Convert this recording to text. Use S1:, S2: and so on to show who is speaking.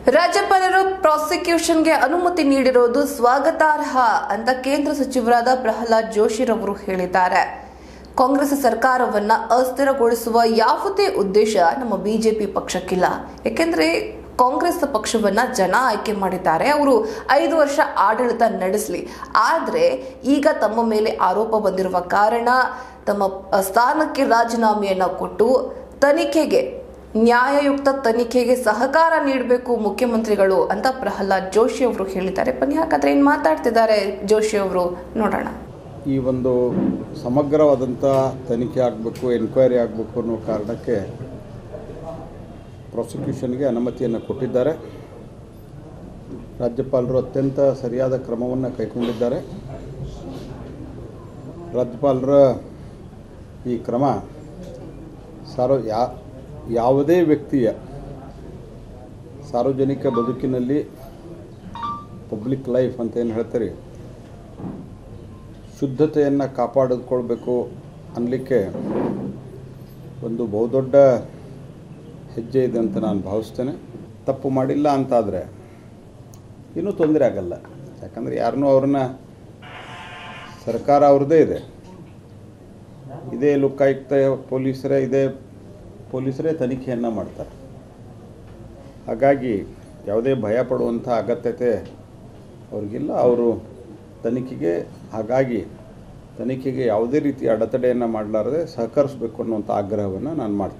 S1: ರಾಜ್ಯಪಾಲರು ಪ್ರಾಸಿಕ್ಯೂಷನ್ಗೆ ಅನುಮತಿ ನೀಡಿರೋದು ಸ್ವಾಗತಾರ್ಹ ಅಂತ ಕೇಂದ್ರ ಸಚಿವರಾದ ಪ್ರಹ್ಲಾದ್ ಜೋಶಿರವರು ಹೇಳಿದ್ದಾರೆ ಕಾಂಗ್ರೆಸ್ ಸರ್ಕಾರವನ್ನ ಅಸ್ಥಿರಗೊಳಿಸುವ ಯಾವುದೇ ಉದ್ದೇಶ ನಮ್ಮ ಬಿಜೆಪಿ ಪಕ್ಷಕ್ಕಿಲ್ಲ ಯಾಕೆಂದ್ರೆ ಕಾಂಗ್ರೆಸ್ ಪಕ್ಷವನ್ನ ಜನ ಆಯ್ಕೆ ಮಾಡಿದ್ದಾರೆ ಅವರು ಐದು ವರ್ಷ ಆಡಳಿತ ನಡೆಸಲಿ ಆದರೆ ಈಗ ತಮ್ಮ ಮೇಲೆ ಆರೋಪ ಬಂದಿರುವ ಕಾರಣ ತಮ್ಮ ಸ್ಥಾನಕ್ಕೆ ರಾಜೀನಾಮೆಯನ್ನ ಕೊಟ್ಟು ತನಿಖೆಗೆ ನ್ಯಾಯಯುಕ್ತ ತನಿಖೆಗೆ ಸಹಕಾರ ನೀಡಬೇಕು ಮುಖ್ಯಮಂತ್ರಿಗಳು ಅಂತ ಪ್ರಹ್ಲಾದ್ ಜೋಶಿ ಅವರು ಹೇಳಿದ್ದಾರೆ ಬನ್ನಿ ಹಾಗಾದ್ರೆ ಏನ್ ಮಾತಾಡ್ತಿದ್ದಾರೆ ಜೋಶಿ ಅವರು ನೋಡೋಣ
S2: ಈ ಒಂದು ಸಮಗ್ರವಾದಂಥ ತನಿಖೆ ಆಗಬೇಕು ಎನ್ಕ್ವೈರಿ ಆಗಬೇಕು ಅನ್ನೋ ಕಾರಣಕ್ಕೆ ಪ್ರಾಸಿಕ್ಯೂಷನ್ಗೆ ಅನುಮತಿಯನ್ನು ಕೊಟ್ಟಿದ್ದಾರೆ ರಾಜ್ಯಪಾಲರು ಅತ್ಯಂತ ಸರಿಯಾದ ಕ್ರಮವನ್ನು ಕೈಗೊಂಡಿದ್ದಾರೆ ರಾಜ್ಯಪಾಲರ ಈ ಕ್ರಮ ಸಾರ್ವ ಯಾ ಯಾವುದೇ ವ್ಯಕ್ತಿಯ ಸಾರ್ವಜನಿಕ ಬದುಕಿನಲ್ಲಿ ಪಬ್ಲಿಕ್ ಲೈಫ್ ಅಂತ ಏನು ಹೇಳ್ತಾರೆ ಶುದ್ಧತೆಯನ್ನು ಕಾಪಾಡಿಕೊಳ್ಬೇಕು ಅನ್ನಲಿಕ್ಕೆ ಒಂದು ಬಹುದೊಡ್ಡ ಹೆಜ್ಜೆ ಇದೆ ಅಂತ ನಾನು ಭಾವಿಸ್ತೇನೆ ತಪ್ಪು ಮಾಡಿಲ್ಲ ಅಂತಾದರೆ ಇನ್ನೂ ತೊಂದರೆ ಆಗಲ್ಲ ಯಾಕಂದರೆ ಯಾರನ್ನೂ ಅವ್ರನ್ನ ಸರ್ಕಾರ ಅವ್ರದ್ದೇ ಇದೆ ಇದೇ ಲೋಕಾಯುಕ್ತ ಪೊಲೀಸರೇ ಇದೇ ಪೊಲೀಸರೇ ತನಿಖೆಯನ್ನು ಮಾಡ್ತಾರೆ ಹಾಗಾಗಿ ಯಾವುದೇ ಭಯ ಪಡುವಂಥ ಅಗತ್ಯತೆ ಅವ್ರಿಗಿಲ್ಲ ಅವರು ತನಿಖೆಗೆ ಹಾಗಾಗಿ ತನಿಖೆಗೆ ಯಾವುದೇ ರೀತಿಯ ಅಡೆತಡೆಯನ್ನು ಮಾಡಲಾರದೆ ಸಹಕರಿಸಬೇಕು ಅನ್ನುವಂಥ ಆಗ್ರಹವನ್ನು ನಾನು ಮಾಡ್ತೀನಿ